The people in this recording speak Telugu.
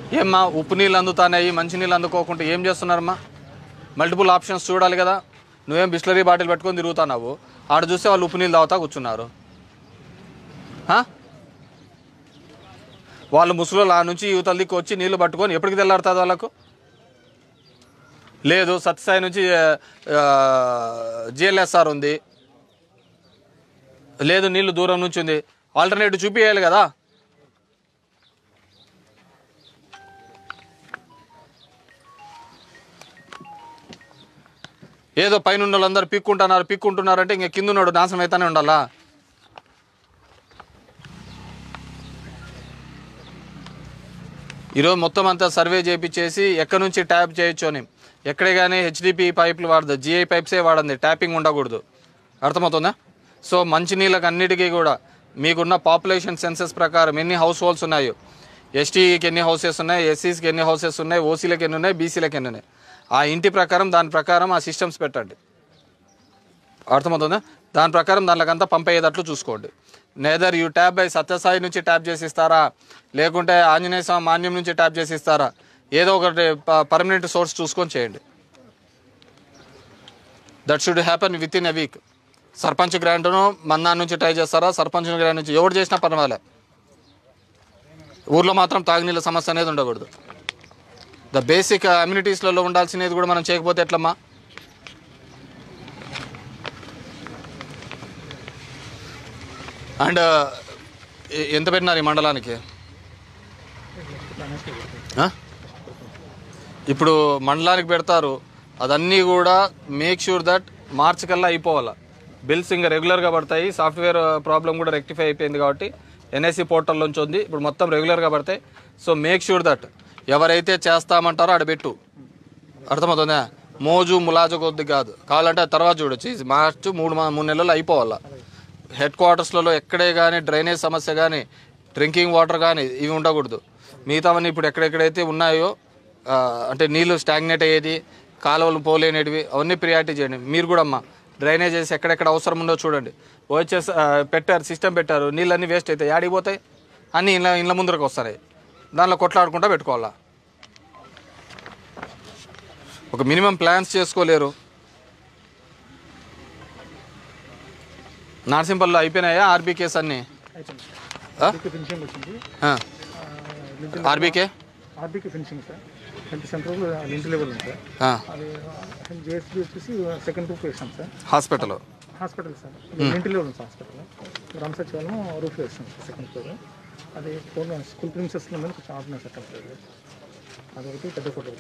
ఏమ్మా ఉప్పు నీళ్ళు అందుతాయి మంచి నీళ్ళు అందుకోకుండా ఏం చేస్తున్నారమ్మా మల్టిపుల్ ఆప్షన్స్ చూడాలి కదా నువ్వేం బిస్లరీ బాటిల్ పెట్టుకొని తిరుగుతున్నావు ఆడ చూస్తే వాళ్ళు ఉప్పు నీళ్ళు తాగుతా కూర్చున్నారు హా? వాళ్ళు ముసలు ఆ నుంచి యువతల దిక్కు వచ్చి నీళ్లు పట్టుకొని ఎప్పటికి తెల్లారుతుంది వాళ్ళకు లేదు సత్యసాయి నుంచి జిఎల్ఎస్ఆర్ ఉంది లేదు నీళ్లు దూరం నుంచి ఉంది ఆల్టర్నేటివ్ చూపించాలి కదా ఏదో పైన ఉన్న వాళ్ళందరూ పిక్కుంటున్నారు పిక్కుంటున్నారంటే ఇంక కింద ఉన్నాడు నాశనం అవుతానే ఉండాలా ఈరోజు మొత్తం అంతా సర్వే చేయించేసి ఎక్కడి నుంచి ట్యాప్ చేయొచ్చు అని ఎక్కడే కానీ హెచ్డిపి పైపులు వాడదు జిఐ పైప్సే వాడండి ట్యాపింగ్ ఉండకూడదు అర్థమవుతుందా సో మంచినీళ్ళకి అన్నిటికీ కూడా మీకున్న పాపులేషన్ సెన్సెస్ ప్రకారం ఎన్ని హౌస్ హోల్డ్స్ ఉన్నాయో ఎస్టీకి ఎన్ని హౌసెస్ ఉన్నాయి ఎస్సీస్కి ఎన్ని హౌసెస్ ఉన్నాయి ఓసీలకు ఎన్ని ఉన్నాయి బీసీలకు ఎన్ని ఉన్నాయి ఆ ఇంటి ప్రకారం దాని ప్రకారం ఆ సిస్టమ్స్ పెట్టండి అర్థమవుతుందా దాని ప్రకారం దానికంతా పంపేయదట్లు చూసుకోండి neither you tap by Satyasai నుంచి ట్యాప్ చేసి ఇస్తారా లేకుంటే ఆంజనేయ స్వామి మాన్యం నుంచి ట్యాప్ చేసి ఇస్తారా ఏదో ఒకటి పర్మనెంట్ సోర్స్ చూసుకొని చేయండి that should happen within a week sarpanch గ్రాంట్ను మన్నా నుంచి ట్రై చేస్తారా సర్పంచ్ గ్రాంట్ నుంచి ఎవరు చేసినా పర్వాలే ఊర్లో మాత్రం తాగునీళ్ళ సమస్య అనేది ఉండకూడదు ద బేసిక్ అమ్యూనిటీస్లలో ఉండాల్సినది కూడా మనం చేయకపోతే ఎట్లమ్మా అండ్ ఎంత పెట్టినారు ఈ మండలానికి ఆ? ఇప్పుడు మండలానికి పెడతారు అదన్నీ కూడా మేక్ షూర్ దట్ మార్చ్ కల్లా అయిపోవాలి బిల్స్ ఇంకా రెగ్యులర్గా పడతాయి సాఫ్ట్వేర్ ప్రాబ్లం కూడా రెక్టిఫై అయిపోయింది కాబట్టి ఎన్ఐసి పోర్టల్లోంచి ఉంది ఇప్పుడు మొత్తం రెగ్యులర్గా పడతాయి సో మేక్ షూర్ దట్ ఎవరైతే చేస్తామంటారో ఆడ పెట్టు అర్థమవుతుందా మోజు ములాజు కొద్ది కాదు కావాలంటే అది తర్వాత చూడొచ్చు ఇది మార్చ్ మూడు మా- మూడు నెలలు అయిపోవాలా హెడ్ క్వార్టర్స్లలో ఎక్కడే కానీ డ్రైనేజ్ సమస్య కానీ డ్రింకింగ్ వాటర్ కానీ ఇవి ఉండకూడదు మిగతావన్నీ ఇప్పుడు ఎక్కడెక్కడైతే ఉన్నాయో ఆ, అంటే నీళ్లు స్టాగ్నేట్ అయ్యేది కాలువలు పోలేనిటివి అవన్నీ ప్రియారిటీ చేయండి మీరు కూడా అమ్మా డ్రైనేజెస్ ఎక్కడెక్కడ అవసరం ఉందో చూడండి ఓహెచ్ఎస్ పెట్టారు సిస్టమ్ పెట్టారు నీళ్ళన్నీ వేస్ట్ అవుతాయి యాడికి పోతాయి అన్నీ ఇండ్ల ఇండ్ల ముందరకు వస్తాయి దానిలో కొట్లాడుకుంటా పెట్టుకోవాలా ఒక మినిమం ప్లాన్స్ చేసుకోలేరు నార్సింపల్లో అయిపోయినాయా ఆర్బీకేస్ అన్నీ ఆర్బీకి ఫినిషింగ్ వచ్చింది ఆర్బీకే ఆర్బీకి finishing sir health centre link level ఉంది సార్ అది జేఎస్బీ వచ్చేసి సెకండ్ రూఫ్ వేసాం sir hospital hospital sir link level ఉంది సార్ హాస్పిటల్ గ్రామ సచివాలయం రూఫ్ వేసాం సార్ సెకండ్ ఫ్లోర్ అది ఫోన్ స్కూల్ ప్రిన్సెస్లో మీద కొంచెం ఆర్డినెన్స్ సెటప్ అదొకటి పెద్ద ఫోటో